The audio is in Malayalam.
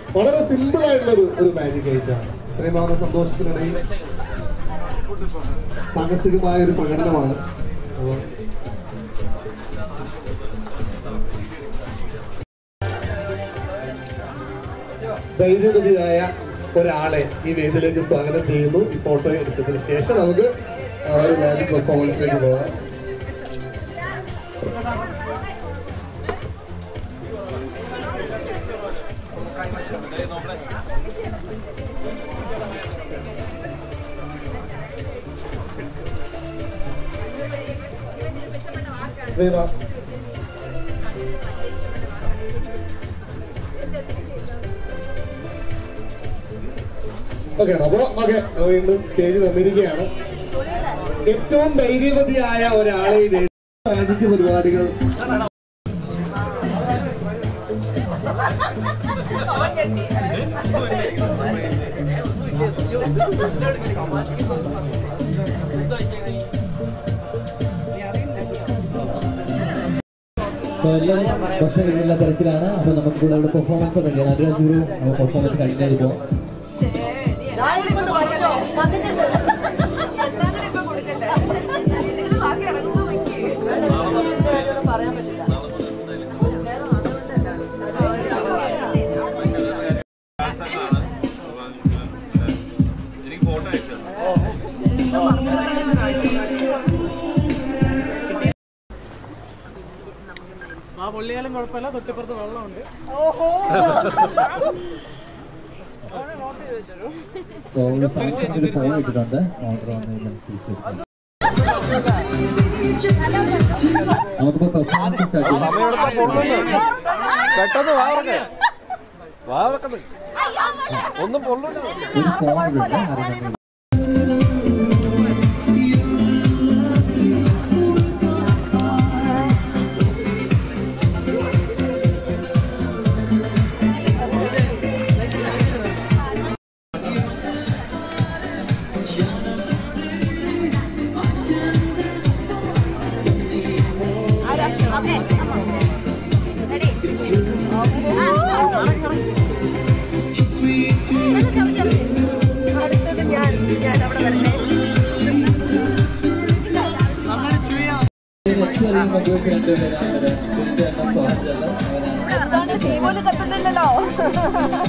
വളരെ സിമ്പിൾ ആയിട്ടുള്ള ഒരു ഒരു മാജിക് ഐറ്റാണ് ഇത്രയും മാറുന്ന സന്തോഷത്തിനിടയിൽ സാഹസികമായ ഒരു പ്രകടനമാണ് അപ്പോൾ ധൈര്യവതിയായ ഒരാളെ ഈ വേദിയിലേക്ക് സ്വാഗതം ചെയ്യുന്നു ഈ ഫോട്ടോ എടുത്തതിന് ശേഷം നമുക്ക് ആ ഒരു മാജിക് പെർഫോമൻസിലേക്ക് പോകാം ശ്രീറാം ഓക്കെ അപ്പോ ഓക്കെ വീണ്ടും സ്റ്റേജ് തന്നിരിക്കുകയാണ് ഏറ്റവും ധൈര്യവതിയായ ഒരാളെ ഈ വേദി- മാജിക് പരിപാടികൾ അപ്പോൾ എല്ലാവരും ഭക്ഷണം കഴിക്കുന്ന തിരക്കിലാണ് അപ്പോൾ നമുക്ക് ഇവിടെ ഇവിടെ പെർഫോമൻസ് റെഡിയാണ് അതിനകത്ത് ഒരു പെർഫോമൻസ് കഴിഞ്ഞായിരിക്കും എനിക്ക് ഫോട്ടോ അയച്ചു ആ പൊള്ളിയാലും കുഴപ്പമില്ല തൊട്ടിപ്പുറത്ത് വെള്ളമുണ്ട് അപ്പോൾ ഒരു സാധനം ഒരു ഫോൺ ഇട്ടിട്ടുണ്ട് ഓർഡർ വന്നു കഴിഞ്ഞാൽ തിരിച്ചു വരും. നമുക്കിപ്പോൾ പെർഫോമൻസ് സ്റ്റാർട്ട് ചെയ്യാം പെട്ടെന്ന് വാറക്കെ വാറക്കുന്നത് ഒന്നും പൊള്ളൂല ഒരു ഫോൺ ഇവിടെ അറിയാൻ അടുത്തോട്ട് ഞാൻ ഞാൻ അവിടെ വരട്ടെ ഏറ്റവും മധുവൊക്കെ രണ്ടുപേരാണ് ഇതിന്റെ എണ്ണം സ്വാഗതം കീബോർഡ് തട്ടുന്നില്ലല്ലോ